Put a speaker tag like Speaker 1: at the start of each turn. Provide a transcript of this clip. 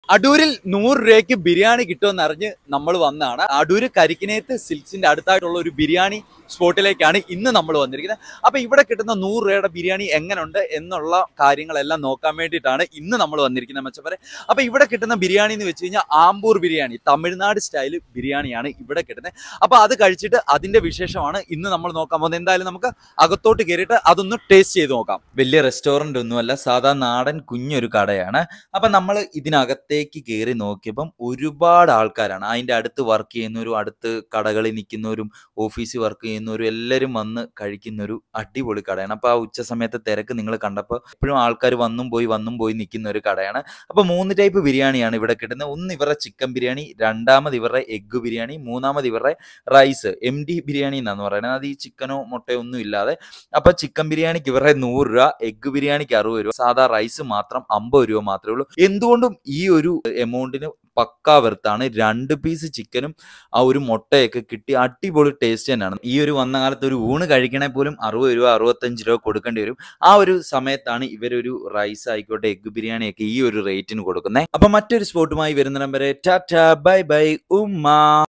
Speaker 1: അടൂരിൽ നൂറ് രൂപയ്ക്ക് ബിരിയാണി കിട്ടുമെന്ന് അറിഞ്ഞ് നമ്മൾ വന്നതാണ് അടൂര് കരിക്കിനേത്ത് സിൽക്സിന്റെ അടുത്തായിട്ടുള്ള ഒരു ബിരിയാണി സ്പോട്ടിലേക്കാണ് ഇന്ന് നമ്മൾ വന്നിരിക്കുന്നത് അപ്പൊ ഇവിടെ കിട്ടുന്ന നൂറ് രൂപയുടെ ബിരിയാണി എങ്ങനെയുണ്ട് എന്നുള്ള കാര്യങ്ങളെല്ലാം നോക്കാൻ വേണ്ടിയിട്ടാണ് ഇന്ന് നമ്മൾ വന്നിരിക്കുന്നത് മച്ചവരെ അപ്പൊ ഇവിടെ കിട്ടുന്ന ബിരിയാണി എന്ന് വെച്ച് കഴിഞ്ഞാൽ ആമ്പൂർ ബിരിയാണി തമിഴ്നാട് സ്റ്റൈൽ ബിരിയാണിയാണ് ഇവിടെ കിട്ടുന്നത് അപ്പൊ അത് കഴിച്ചിട്ട് അതിന്റെ വിശേഷമാണ് ഇന്ന് നമ്മൾ നോക്കാൻ പോകുന്നത് എന്തായാലും നമുക്ക് അകത്തോട്ട് കയറിയിട്ട് അതൊന്ന് ടേസ്റ്റ് ചെയ്ത് നോക്കാം വലിയ റെസ്റ്റോറന്റ് ഒന്നുമല്ല സാധാ നാടൻ കുഞ്ഞൊരു കടയാണ് അപ്പൊ നമ്മൾ ഇതിനകത്തേക്ക് കയറി നോക്കിയപ്പം ഒരുപാട് ആൾക്കാരാണ് അതിന്റെ അടുത്ത് വർക്ക് ചെയ്യുന്നവരും അടുത്ത് കടകളിൽ നിൽക്കുന്നവരും ഓഫീസിൽ വർക്ക് ചെയ്യുന്നവരും എല്ലാവരും വന്ന് കഴിക്കുന്ന ഒരു അടിപൊളി കടയാണ് അപ്പൊ ആ ഉച്ച സമയത്തെ തിരക്ക് നിങ്ങൾ കണ്ടപ്പോൾ എപ്പോഴും ആൾക്കാർ വന്നും പോയി വന്നും പോയി നിൽക്കുന്ന ഒരു കടയാണ് അപ്പൊ മൂന്ന് ടൈപ്പ് ബിരിയാണിയാണ് ഇവിടെ കിട്ടുന്നത് ഒന്ന് ഇവരുടെ ചിക്കൻ ബിരിയാണി രണ്ടാമത് ഇവരുടെ എഗ്ഗ് ബിരിയാണി മൂന്നാമത് ഇവരുടെ റൈസ് എം ഡി ബിരിയാണി എന്നാന്ന് പറയുന്നത് അത് ഈ ചിക്കനോ മുട്ടയോ ഒന്നും ഇല്ലാതെ അപ്പൊ ചിക്കൻ ബിരിയാണിക്ക് ഇവരുടെ നൂറ് രൂപ എഗ്ഗ് ബിരിയാണിക്ക് അറുപത് രൂപ സാധാ റൈസ് മാത്രം അമ്പത് രൂപ മാത്രമേ ഉള്ളൂ എന്തുകൊണ്ടും ഈ ഒരു എമൗണ്ടിന് പക്കാ വെർത്താണ് രണ്ട് പീസ് ചിക്കനും ആ ഒരു മുട്ടയൊക്കെ കിട്ടി അടിപൊളി ടേസ്റ്റ് തന്നെയാണ് ഈ ഒരു വന്ന കാലത്ത് ഒരു ഊണ് കഴിക്കണേ പോലും അറുപത് രൂപ അറുപത്തഞ്ച് രൂപ കൊടുക്കേണ്ടി വരും ആ ഒരു സമയത്താണ് ഇവരൊരു റൈസ് ആയിക്കോട്ടെ എഗ്ഗ് ബിരിയാണിയൊക്കെ ഈ ഒരു റേറ്റിന് കൊടുക്കുന്നത് അപ്പൊ മറ്റൊരു സ്പോട്ടുമായി വരുന്നിടം വരെ ടാറ്റ ബൈ ബൈ ഉമ്മ